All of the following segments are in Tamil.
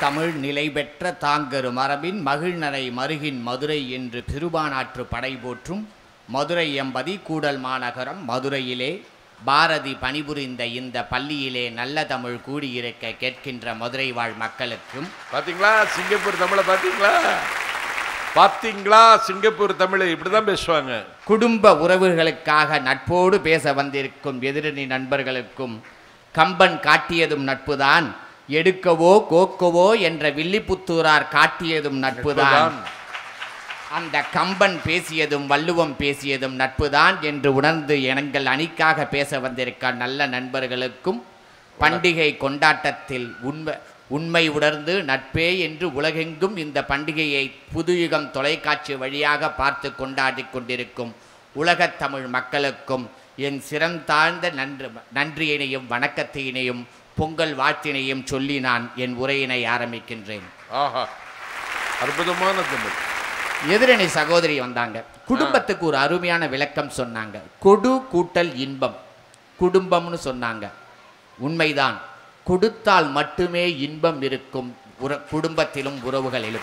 தமிழ் நிலை பெற்ற தாங்கரு மரபின் மகிழ்நரை மருகின் மதுரை என்று திருபானாற்று படை போற்றும் மதுரை எம்பதி கூடல் மாநகரம் மதுரையிலே பாரதி பணிபுரிந்த இந்த பள்ளியிலே நல்ல தமிழ் கூடியிருக்க கேட்கின்ற மதுரை வாழ் மக்களுக்கும் பாத்தீங்களா சிங்கப்பூர் தமிழை பாத்தீங்களா பாத்தீங்களா சிங்கப்பூர் தமிழ் இப்படிதான் பேசுவாங்க குடும்ப உறவுகளுக்காக நட்போடு பேச வந்திருக்கும் எதிரணி நண்பர்களுக்கும் கம்பன் காட்டியதும் நட்புதான் எடுக்கவோ கோக்கவோ என்ற வில்லிபுத்தூரார் காட்டியதும் நட்புதான் அந்த கம்பன் பேசியதும் வள்ளுவம் பேசியதும் நட்புதான் என்று உணர்ந்து எங்கள் அணிக்காக பேச வந்திருக்க நல்ல நண்பர்களுக்கும் பண்டிகை கொண்டாட்டத்தில் உண்மை உண்மை உணர்ந்து நட்பே என்று உலகெங்கும் இந்த பண்டிகையை புதுயுகம் தொலைக்காட்சி வழியாக பார்த்து கொண்டாடி கொண்டிருக்கும் உலகத் தமிழ் மக்களுக்கும் என் சிரம் தாழ்ந்த நன்று நன்றியினையும் வணக்கத்தினையும் பொங்கல் வாழ்த்தினையும் சொல்லி நான் என் உரையினை ஆரம்பிக்கின்றேன் ஆஹா அற்புதமான தமிழ் எதிரணி சகோதரி வந்தாங்க குடும்பத்துக்கு ஒரு அருமையான விளக்கம் சொன்னாங்க கொடு கூட்டல் இன்பம் குடும்பம்னு சொன்னாங்க உண்மைதான் கொடுத்தால் மட்டுமே இன்பம் இருக்கும் உற குடும்பத்திலும் உறவுகளிலும்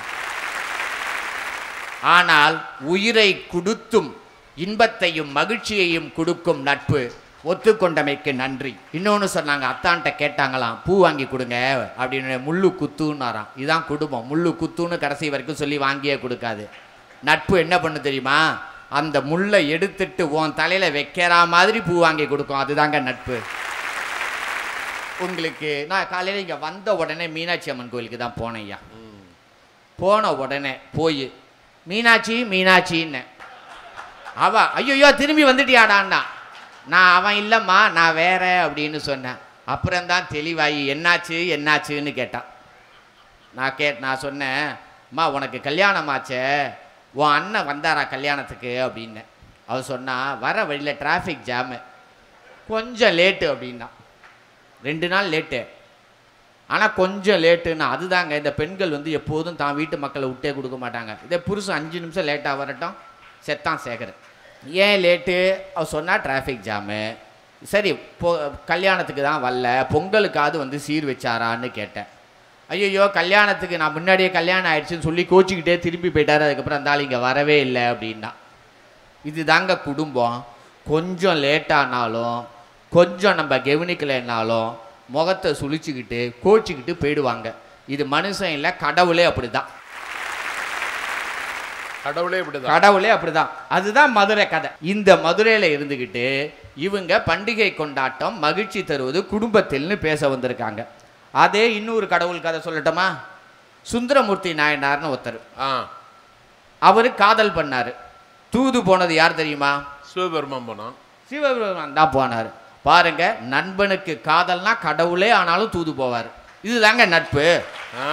ஆனால் உயிரை கொடுத்தும் இன்பத்தையும் மகிழ்ச்சியையும் கொடுக்கும் நட்பு ஒத்துக்கொண்டமைக்கு நன்றி இன்னொன்று சொன்னாங்க அத்தான்ட்ட கேட்டாங்களாம் பூ வாங்கி கொடுங்க அப்படின்னு முள்ளு குத்துன்னாராம் இதான் குடும்பம் முள்ளு குத்துன்னு கடைசி வரைக்கும் சொல்லி வாங்கியே கொடுக்காது நட்பு என்ன பண்ணு தெரியுமா அந்த முள்ளை எடுத்துட்டு உன் தலையில் வைக்கிற மாதிரி பூ வாங்கி கொடுக்கும் அதுதாங்க நட்பு உங்களுக்கு நான் காலையில் இங்கே வந்த உடனே மீனாட்சி அம்மன் கோயிலுக்கு தான் போனேன் ஐயா போன உடனே போய் மீனாட்சி மீனாட்சின்னு அவ ஐயோ திரும்பி வந்துட்டியாடான்னா நான் அவன் இல்லைம்மா நான் வேற அப்படின்னு சொன்னேன் அப்புறம்தான் தெளிவாகி என்னாச்சு என்னாச்சுன்னு கேட்டான் நான் கே நான் சொன்னேன் அம்மா உனக்கு கல்யாணம் ஆச்சே உன் அண்ணன் வந்தாரா கல்யாணத்துக்கு அப்படின்னேன் அவ சொன்னா வர வழியில் டிராஃபிக் ஜாமு கொஞ்சம் லேட்டு அப்படின்னா ரெண்டு நாள் லேட்டு ஆனால் கொஞ்சம் லேட்டுன்னா அதுதாங்க இந்த பெண்கள் வந்து எப்போதும் தான் வீட்டு மக்களை விட்டே கொடுக்க மாட்டாங்க இதே புருஷன் அஞ்சு நிமிஷம் லேட்டாக வரட்டும் செத்தான் சேகரன் ஏன் லேட்டு அவ சொன்னால் டிராஃபிக் ஜாமு சரி பொ கல்யாணத்துக்கு தான் வரல பொங்கலுக்காவது வந்து சீர் வச்சாரான்னு கேட்டேன் ஐயோ கல்யாணத்துக்கு நான் முன்னாடியே கல்யாணம் ஆயிடுச்சுன்னு சொல்லி கோச்சிக்கிட்டே திரும்பி போயிட்டாரு அதுக்கப்புறம் அந்த ஆள் இங்கே வரவே இல்லை அப்படின்னா இது தாங்க குடும்பம் கொஞ்சம் லேட்டானாலும் கொஞ்சம் நம்ம கவனிக்கலைன்னாலும் முகத்தை சுழிச்சுக்கிட்டு கோச்சிக்கிட்டு போயிடுவாங்க இது மனுஷன் இல்லை கடவுளே அப்படிதான் கடவுளே இப்படிதான் கடவுளே அப்படிதான் அதுதான் மதுரை கதை இந்த மதுரையில் இருந்துக்கிட்டு இவங்க பண்டிகை கொண்டாட்டம் மகிழ்ச்சி தருவது குடும்பத்தில்னு பேச வந்திருக்காங்க அதே இன்னொரு கடவுள் கதை சொல்லட்டுமா சுந்தரமூர்த்தி நாயனார்னு ஒருத்தர் ஆ அவர் காதல் பண்ணார் தூது போனது யார் தெரியுமா சிவபெருமான் போனான் சிவபெருமான் தான் போனார் பாருங்க நண்பனுக்கு காதல்னா கடவுளே ஆனாலும் தூது போவார் இதுதாங்க நட்பு ஆ.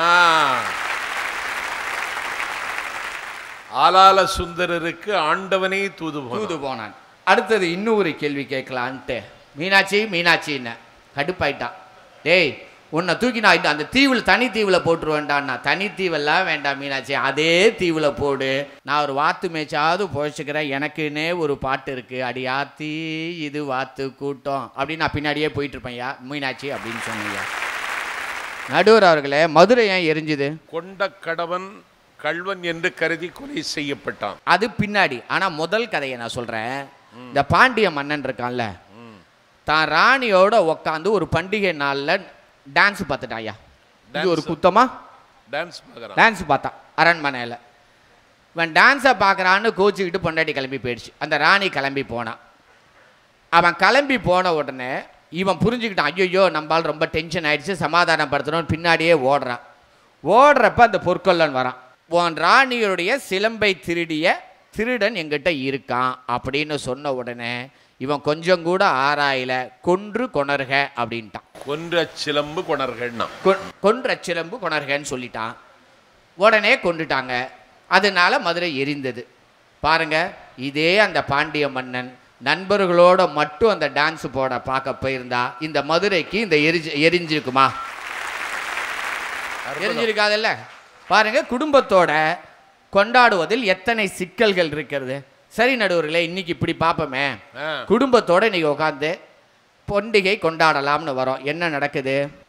ஆலால சுந்தரருக்கு ஆண்டவனே தூது போனான். தூது போனான் அடுத்தது இன்னொரு கேள்வி கேட்கலான்ட்டு மீனாட்சி மீனாட்சின்னு கடுப்பாயிட்டான் டேய் உன்னை தூக்கி நான் இந்த- அந்த தீவில் தனி தீவில் போட்டுருவேன்டான்னா தனி தீவெல்லாம் வேண்டாம் மீனாட்சி அதே தீவில் போடு நான் ஒரு வாத்து மேய்ச்சாவது புழைச்சிக்கிறேன் எனக்குன்னே ஒரு பாட்டு இருக்கு அடி ஆத்தி இது வாத்து கூட்டம் அப்படின்னு நான் பின்னாடியே போயிட்டு இருப்பேன்யா மீனாட்சி அப்படின்னு சொன்னீங்க நடுவர் அவர்களே மதுரை ஏன் எரிஞ்சுது கொண்ட கடவன் கள்வன் என்று கருதி கொலை செய்யப்பட்டான் அது பின்னாடி ஆனால் முதல் கதையை நான் சொல்கிறேன் இந்த பாண்டிய மன்னன் இருக்கான்ல தான் ராணியோட உக்காந்து ஒரு பண்டிகை நாளில் டான்ஸ் பார்த்துட்டான் ஐயா இது ஒரு Dance. குத்தமா டான்ஸ் பார்க்கறான் டான்ஸ் பார்த்தான் அரண்மனையில் இவன் டான்ஸை பார்க்குறான்னு கோச்சிக்கிட்டு பொண்டாட்டி கிளம்பி போயிடுச்சு அந்த ராணி கிளம்பி போனான் அவன் கிளம்பி போன உடனே இவன் புரிஞ்சுக்கிட்டான் ஐயோ நம்மால் ரொம்ப டென்ஷன் ஆயிடுச்சு சமாதானப்படுத்தணும்னு பின்னாடியே ஓடுறான் ஓடுறப்ப அந்த பொற்கொல்லன் வரான் உன் ராணியுடைய சிலம்பை திருடிய திருடன் எங்கிட்ட இருக்கான் அப்படின்னு சொன்ன உடனே இவன் கொஞ்சம் கூட ஆராயல கொன்று கொணர்க அப்படின்ட்டான் கொன்ற சிலம்பு கொணர்கள்னா கொ- கொன்ற சிலம்பு கொணர்கன்னு சொல்லிட்டான் உடனே கொண்டுட்டாங்க அதனால மதுரை எரிந்தது பாருங்க இதே அந்த பாண்டிய மன்னன் நண்பர்களோட மட்டும் அந்த டான்ஸ் போட பார்க்க போயிருந்தா இந்த மதுரைக்கு இந்த எரிஞ்சு எரிஞ்சிருக்குமா எரிஞ்சிருக்காதுல்ல பாருங்க குடும்பத்தோட கொண்டாடுவதில் எத்தனை சிக்கல்கள் இருக்கிறது சரி நடுவர்களே இன்னைக்கு இப்படி பார்ப்போமே ஆ. குடும்பத்தோட இன்னைக்கு உட்காந்து பண்டிகை கொண்டாடலாம்னு வரோம் என்ன நடக்குது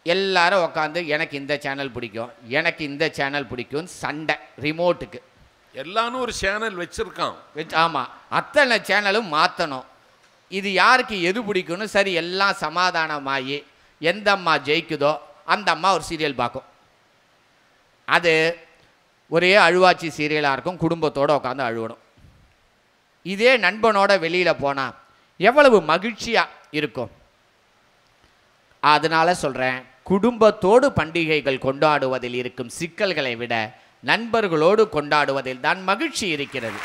எல்லாரும் உட்காந்து எனக்கு இந்த சேனல் பிடிக்கும் எனக்கு இந்த சேனல் பிடிக்கும் சண்டை ரிமோட்டுக்கு எல்லாரும் ஒரு சேனல் வச்சிருக்கான் வச்சு ஆமாம் அத்தனை சேனலும் மாற்றணும் இது யாருக்கு எது பிடிக்கும்னு சரி எல்லாம் சமாதானமாகி எந்த அம்மா ஜெயிக்குதோ அந்த அம்மா ஒரு சீரியல் பார்க்கும் அது ஒரே அழுவாச்சி சீரியலாக இருக்கும் குடும்பத்தோடு உட்காந்து அழுவணும் இதே நண்பனோட வெளியில் போனால் எவ்வளவு மகிழ்ச்சியாக இருக்கும் அதனால சொல்கிறேன் குடும்பத்தோடு பண்டிகைகள் கொண்டாடுவதில் இருக்கும் சிக்கல்களை விட நண்பர்களோடு கொண்டாடுவதில் தான் மகிழ்ச்சி இருக்கிறது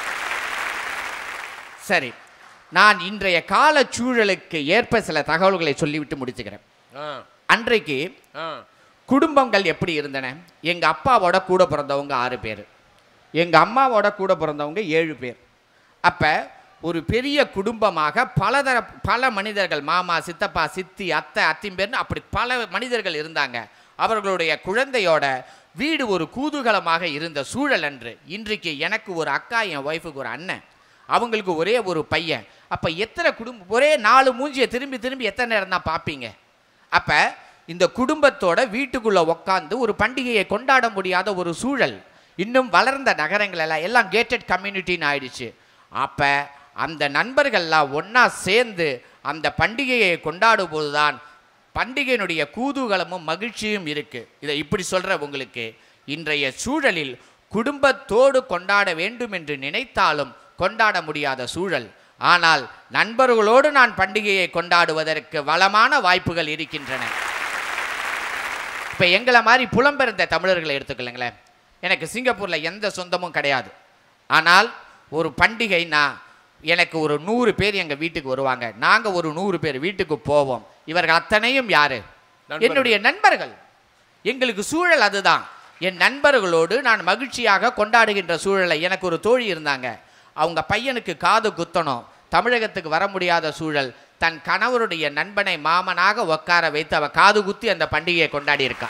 சரி நான் இன்றைய கால சூழலுக்கு ஏற்ப சில தகவல்களை சொல்லிவிட்டு முடிச்சுக்கிறேன் ஆ அன்றைக்கு ஆ குடும்பங்கள் எப்படி இருந்தன எங்கள் அப்பாவோட கூட பிறந்தவங்க ஆறு பேர் எங்கள் அம்மாவோட கூட பிறந்தவங்க ஏழு பேர் அப்போ ஒரு பெரிய குடும்பமாக பலதர பல மனிதர்கள் மாமா சித்தப்பா சித்தி அத்தை அத்திம்பேர்னு அப்படி பல மனிதர்கள் இருந்தாங்க அவர்களுடைய குழந்தையோட வீடு ஒரு கூதூகலமாக இருந்த சூழல் அன்று இன்றைக்கு எனக்கு ஒரு அக்கா என் ஒய்ஃபுக்கு ஒரு அண்ணன் அவங்களுக்கு ஒரே ஒரு பையன் அப்போ எத்தனை குடும்பம் ஒரே நாலு மூஞ்சியை திரும்பி திரும்பி எத்தனை நேரம் தான் பார்ப்பீங்க அப்போ இந்த குடும்பத்தோட வீட்டுக்குள்ளே உக்காந்து ஒரு பண்டிகையை கொண்டாட முடியாத ஒரு சூழல் இன்னும் வளர்ந்த நகரங்கள் எல்லாம் எல்லாம் கேட்டட் கம்யூனிட்டின்னு ஆயிடுச்சு அப்போ அந்த நண்பர்கள்லாம் ஒன்றா சேர்ந்து அந்த பண்டிகையை கொண்டாடும் போதுதான் பண்டிகையினுடைய கூதூகலமும் மகிழ்ச்சியும் இருக்கு இதை இப்படி சொல்ற உங்களுக்கு இன்றைய சூழலில் குடும்பத்தோடு கொண்டாட வேண்டும் என்று நினைத்தாலும் கொண்டாட முடியாத சூழல் ஆனால் நண்பர்களோடு நான் பண்டிகையை கொண்டாடுவதற்கு வளமான வாய்ப்புகள் இருக்கின்றன இப்போ எங்களை மாதிரி புலம்பெயர்ந்த தமிழர்களை எடுத்துக்கொள்ளுங்களேன் எனக்கு சிங்கப்பூரில் எந்த சொந்தமும் கிடையாது ஆனால் ஒரு பண்டிகைனா எனக்கு ஒரு நூறு பேர் எங்கள் வீட்டுக்கு வருவாங்க நாங்கள் ஒரு நூறு பேர் வீட்டுக்கு போவோம் இவர்கள் அத்தனையும் யாரு நண்பர்கள். என்னுடைய நண்பர்கள் எங்களுக்கு சூழல் அதுதான் என் நண்பர்களோடு நான் மகிழ்ச்சியாக கொண்டாடுகின்ற சூழலை எனக்கு ஒரு தோழி இருந்தாங்க அவங்க பையனுக்கு காது குத்தணும் தமிழகத்துக்கு வர முடியாத சூழல் தன் கணவருடைய நண்பனை மாமனாக உட்கார வைத்து அவ காது குத்தி அந்த பண்டிகையை கொண்டாடி இருக்கா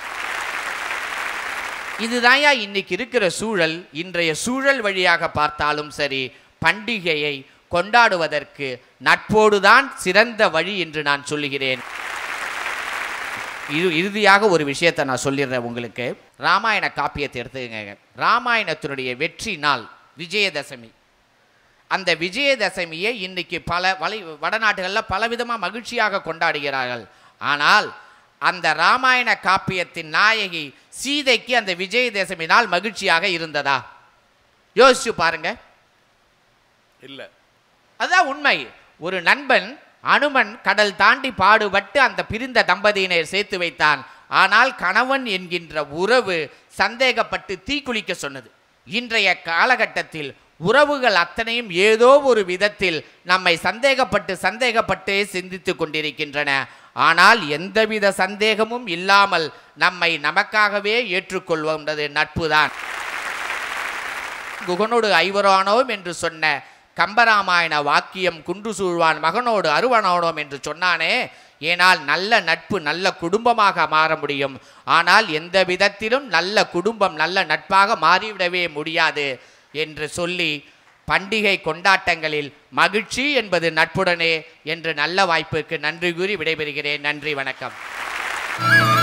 இதுதான்யா இன்னைக்கு இருக்கிற சூழல் இன்றைய சூழல் வழியாக பார்த்தாலும் சரி பண்டிகையை கொண்டாடுவதற்கு நட்போடுதான் சிறந்த வழி என்று நான் சொல்லுகிறேன் இது இறுதியாக ஒரு விஷயத்தை நான் சொல்லிடுறேன் உங்களுக்கு ராமாயண காப்பியத்தை எடுத்துக்கங்க ராமாயணத்தினுடைய வெற்றி நாள் விஜயதசமி அந்த விஜயதசமியை இன்னைக்கு பல வலை வடநாட்டுகளில் பலவிதமாக மகிழ்ச்சியாக கொண்டாடுகிறார்கள் ஆனால் அந்த ராமாயண காப்பியத்தின் நாயகி சீதைக்கு அந்த விஜயதசமி நாள் மகிழ்ச்சியாக இருந்ததா யோசிச்சு பாருங்க இல்ல அதுதான் உண்மை ஒரு நண்பன் அனுமன் கடல் தாண்டி பாடுபட்டு அந்த பிரிந்த தம்பதியினை சேர்த்து வைத்தான் ஆனால் கணவன் என்கின்ற உறவு சந்தேகப்பட்டு தீக்குளிக்க சொன்னது இன்றைய காலகட்டத்தில் உறவுகள் அத்தனையும் ஏதோ ஒரு விதத்தில் நம்மை சந்தேகப்பட்டு சந்தேகப்பட்டே சிந்தித்து கொண்டிருக்கின்றன ஆனால் எந்தவித சந்தேகமும் இல்லாமல் நம்மை நமக்காகவே ஏற்றுக்கொள்வது நட்புதான் குகனோடு ஐவரானோம் என்று சொன்ன கம்பராமாயண வாக்கியம் குன்று சூழ்வான் மகனோடு அருவனானோம் என்று சொன்னானே ஏனால் நல்ல நட்பு நல்ல குடும்பமாக மாற முடியும் ஆனால் எந்த விதத்திலும் நல்ல குடும்பம் நல்ல நட்பாக மாறிவிடவே முடியாது என்று சொல்லி பண்டிகை கொண்டாட்டங்களில் மகிழ்ச்சி என்பது நட்புடனே என்று நல்ல வாய்ப்புக்கு நன்றி கூறி விடைபெறுகிறேன் நன்றி வணக்கம்